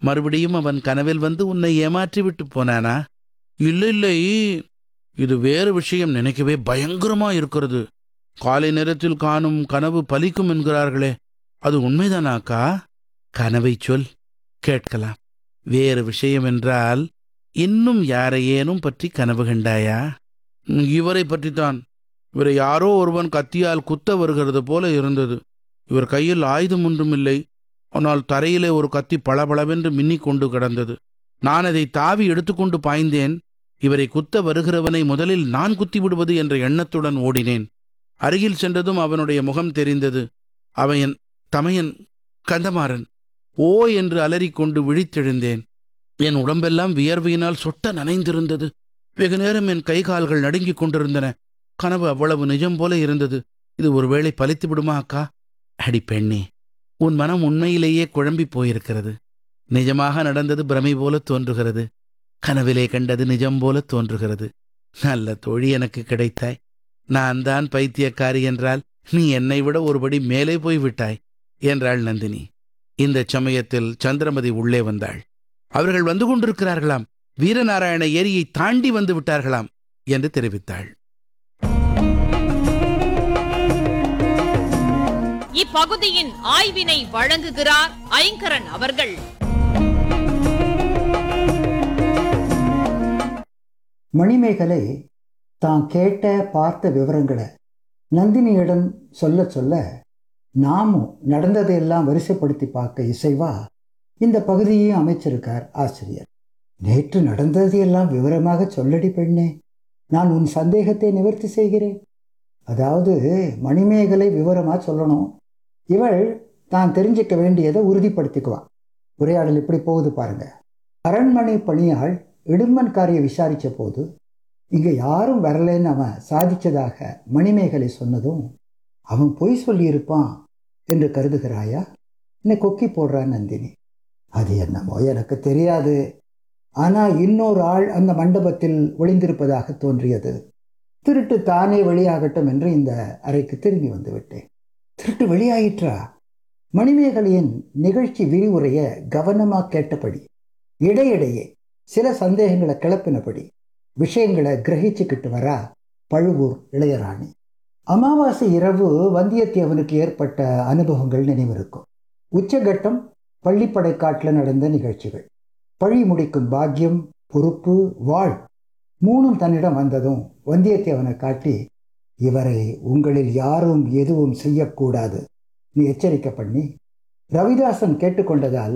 மறுபடியும் அவன் கனவில் வந்து உன்னை ஏமாற்றி விட்டு போனானா இல்லை இல்லை இது வேறு விஷயம் நினைக்கவே பயங்கரமா இருக்கிறது காலை நேரத்தில் காணும் கனவு பலிக்கும் என்கிறார்களே அது உண்மைதானா அக்கா கனவை சொல் கேட்கலாம் வேறு விஷயம் என்றால் இன்னும் யாரையேனும் பற்றி கனவு கண்டாயா "ம், இவரை பற்றித்தான் இவரை யாரோ ஒருவன் கத்தியால் குத்த வருகிறது போல இருந்தது இவர் கையில் ஆயுதம் ஒன்றும் இல்லை ஆனால் தரையிலே ஒரு கத்தி பளபளவென்று மின்னிக் கொண்டு கிடந்தது நான் அதை தாவி எடுத்துக்கொண்டு பாய்ந்தேன் இவரை குத்த வருகிறவனை முதலில் நான் குத்தி விடுவது என்ற எண்ணத்துடன் ஓடினேன் அருகில் சென்றதும் அவனுடைய முகம் தெரிந்தது அவன் என் தமையன் கந்தமாறன் ஓ என்று அலறிக்கொண்டு விழித்தெழுந்தேன் என் உடம்பெல்லாம் வியர்வையினால் சொட்ட நனைந்திருந்தது வெகு நேரம் என் கை கால்கள் நடுங்கிக் கொண்டிருந்தன கனவு அவ்வளவு நிஜம் போல இருந்தது இது ஒருவேளை பலித்து விடுமா அக்கா அடி பெண்ணே உன் மனம் உண்மையிலேயே குழம்பி போயிருக்கிறது நிஜமாக நடந்தது பிரமை போல தோன்றுகிறது கனவிலே கண்டது நிஜம் போல தோன்றுகிறது நல்ல தோழி எனக்கு கிடைத்தாய் நான் தான் பைத்தியக்காரி என்றால் நீ என்னை விட ஒருபடி மேலே போய் விட்டாய் என்றாள் நந்தினி இந்த சமயத்தில் சந்திரமதி உள்ளே வந்தாள் அவர்கள் வந்து கொண்டிருக்கிறார்களாம் வீரநாராயண ஏரியை தாண்டி வந்து விட்டார்களாம் என்று தெரிவித்தாள் இப்பகுதியின் ஆய்வினை வழங்குகிறார் ஐங்கரன் அவர்கள் மணிமேகலை தான் கேட்ட பார்த்த விவரங்களை நந்தினியிடம் சொல்ல சொல்ல நாமும் நடந்ததையெல்லாம் வரிசைப்படுத்தி பார்க்க இசைவா இந்த பகுதியையும் அமைச்சிருக்கார் ஆசிரியர் நேற்று நடந்ததையெல்லாம் விவரமாக சொல்லடி பெண்ணே நான் உன் சந்தேகத்தை நிவர்த்தி செய்கிறேன் அதாவது மணிமேகலை விவரமாக சொல்லணும் இவள் தான் தெரிஞ்சுக்க வேண்டியதை உறுதிப்படுத்திக்குவான் உரையாடல் இப்படி போகுது பாருங்க அரண்மனை பணியாள் இடும்பன்காரியை விசாரித்த போது இங்கே யாரும் வரலைன்னு அவன் சாதிச்சதாக மணிமேகலை சொன்னதும் அவன் பொய் சொல்லியிருப்பான் என்று கருதுகிறாயா என்னை கொக்கி போடுறான் நந்தினி அது என்னமோ எனக்கு தெரியாது ஆனால் இன்னொரு ஆள் அந்த மண்டபத்தில் ஒளிந்திருப்பதாக தோன்றியது திருட்டு தானே வெளியாகட்டும் என்று இந்த அறைக்கு திரும்பி வந்து விட்டேன் திருட்டு வெளியாயிற்றா மணிமேகலையின் நிகழ்ச்சி விரிவுரையை கவனமாக கேட்டபடி இடையிடையே சில சந்தேகங்களை கிளப்பினபடி விஷயங்களை கிரகிச்சுக்கிட்டு வரா பழுவூர் இளையராணி அமாவாசை இரவு வந்தியத்தேவனுக்கு ஏற்பட்ட அனுபவங்கள் நினைவிருக்கும் உச்சகட்டம் பள்ளிப்படை காட்டில் நடந்த நிகழ்ச்சிகள் பழி முடிக்கும் பாக்கியம் பொறுப்பு வாழ் மூணும் தன்னிடம் வந்ததும் வந்தியத்தேவனை காட்டி இவரை உங்களில் யாரும் எதுவும் செய்யக்கூடாது நீ எச்சரிக்கை பண்ணி ரவிதாசன் கேட்டுக்கொண்டதால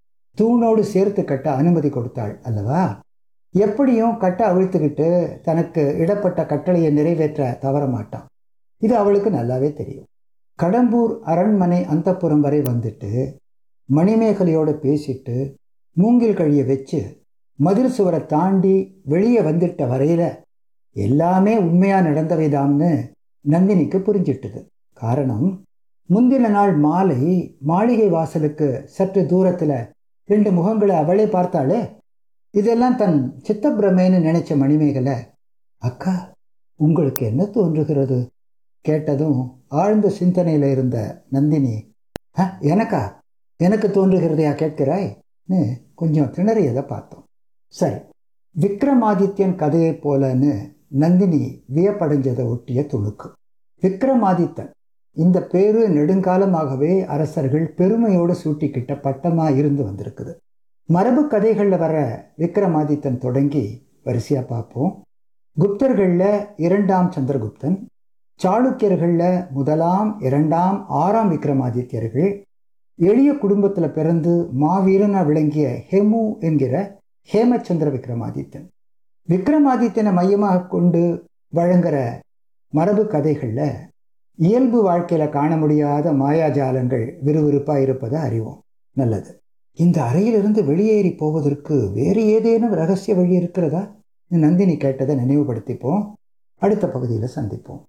தூணோடு சேர்த்து கட்ட அனுமதி கொடுத்தாள் அல்லவா எப்படியும் கட்ட அவிழ்த்துக்கிட்டு தனக்கு இடப்பட்ட கட்டளையை நிறைவேற்ற தவற மாட்டான் இது அவளுக்கு நல்லாவே தெரியும் கடம்பூர் அரண்மனை அந்தப்புறம் வரை வந்துட்டு மணிமேகலையோட பேசிட்டு மூங்கில் கழிய வச்சு மதில் சுவரை தாண்டி வெளியே வந்துட்ட வரையில எல்லாமே உண்மையா நடந்தவைதாம்னு நந்தினிக்கு புரிஞ்சிட்டுது காரணம் முந்தின நாள் மாலை மாளிகை வாசலுக்கு சற்று தூரத்துல ரெண்டு முகங்களை அவளே பார்த்தாளே இதெல்லாம் தன் சித்தப்பிரமைன்னு நினைச்ச மணிமேகலை அக்கா உங்களுக்கு என்ன தோன்றுகிறது கேட்டதும் ஆழ்ந்த சிந்தனையில் இருந்த நந்தினி "அ, எனக்கா எனக்கு தோன்றுகிறதையா கேட்கிறாய்ன்னு கொஞ்சம் திணறியதை பார்த்தோம் சரி விக்ரமாதித்யன் கதையைப் போலன்னு நந்தினி வியப்படைஞ்சதை ஒட்டிய துணுக்கு விக்ரமாதித்தன் இந்த பேரு நெடுங்காலமாகவே அரசர்கள் பெருமையோடு சூட்டிக்கிட்ட பட்டமா இருந்து வந்திருக்குது மரபு கதைகளில் வர விக்ரமாதித்தன் தொடங்கி வரிசையா பார்ப்போம் குப்தர்களில் இரண்டாம் சந்திரகுப்தன் சாளுக்கியர்களில் முதலாம் இரண்டாம் ஆறாம் விக்ரமாதித்யர்கள் எளிய குடும்பத்தில் பிறந்து மாவீரனா விளங்கிய ஹெமு என்கிற ஹேமச்சந்திர விக்ரமாதித்தன் விக்ரமாதித்தனை மையமாக கொண்டு வழங்குற மரபு கதைகளில் இயல்பு வாழ்க்கையில் காண முடியாத மாயாஜாலங்கள் விறுவிறுப்பாக இருப்பதை அறிவோம் நல்லது இந்த அறையிலிருந்து வெளியேறி போவதற்கு வேறு ஏதேனும் ரகசிய வழி இருக்கிறதா நந்தினி கேட்டதை நினைவுபடுத்திப்போம் அடுத்த பகுதியில் சந்திப்போம்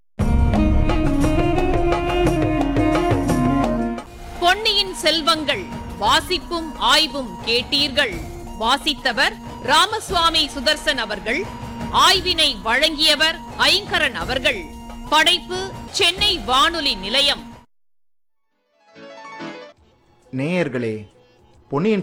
பொன்னியின் செல்வங்கள் வாசிப்பும் ஆய்வும் கேட்டீர்கள் வாசித்தவர் ராமசுவாமி சுதர்சன் அவர்கள் ஆய்வினை வழங்கியவர் ஐங்கரன் அவர்கள் படைப்பு சென்னை வானொலி நிலையம் நேயர்களே பொன்னியின்